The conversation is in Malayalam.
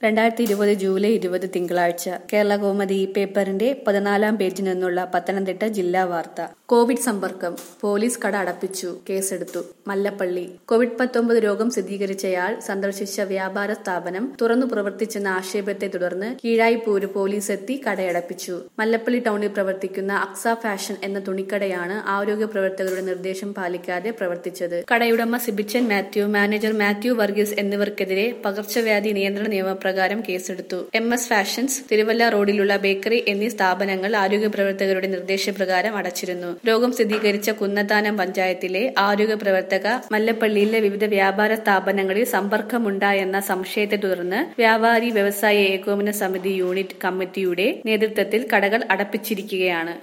രണ്ടായിരത്തി ഇരുപത് ജൂലൈ ഇരുപത് തിങ്കളാഴ്ച കേരള കോമതി ഈ പേപ്പറിന്റെ പതിനാലാം പേജിൽ നിന്നുള്ള പത്തനംതിട്ട ജില്ലാ വാർത്ത കോവിഡ് സമ്പർക്കം പോലീസ് കട അടപ്പിച്ചു കേസെടുത്തു മല്ലപ്പള്ളി കോവിഡ് പത്തൊമ്പത് രോഗം സ്ഥിരീകരിച്ചയാൾ സന്ദർശിച്ച വ്യാപാര സ്ഥാപനം തുറന്നു പ്രവർത്തിച്ചെന്ന ആക്ഷേപത്തെ തുടർന്ന് കീഴായിപ്പൂര് പോലീസ് എത്തി കടയടപ്പിച്ചു മല്ലപ്പള്ളി ടൗണിൽ പ്രവർത്തിക്കുന്ന അക്സ ഫാഷൻ എന്ന തുണിക്കടയാണ് ആരോഗ്യ പ്രവർത്തകരുടെ നിർദ്ദേശം പാലിക്കാതെ പ്രവർത്തിച്ചത് കടയുടമ സിബിച്ചൻ മാത്യു മാനേജർ മാത്യു വർഗീസ് എന്നിവർക്കെതിരെ പകർച്ചവ്യാധി നിയന്ത്രണ നിയമപ്രകാരം കേസെടുത്തു എം എസ് ഫാഷൻസ് തിരുവല്ല റോഡിലുള്ള ബേക്കറി എന്നീ സ്ഥാപനങ്ങൾ ആരോഗ്യ പ്രവർത്തകരുടെ നിർദ്ദേശപ്രകാരം അടച്ചിരുന്നു രോഗം സ്ഥിരീകരിച്ച കുന്നത്താനം പഞ്ചായത്തിലെ ആരോഗ്യ പ്രവർത്തക മല്ലപ്പള്ളിയിലെ വിവിധ വ്യാപാര സ്ഥാപനങ്ങളിൽ സമ്പർക്കമുണ്ടായെന്ന സംശയത്തെ തുടർന്ന് വ്യാപാരി വ്യവസായ ഏകോപന സമിതി യൂണിറ്റ് കമ്മിറ്റിയുടെ നേതൃത്വത്തിൽ കടകൾ അടപ്പിച്ചിരിക്കുകയാണ്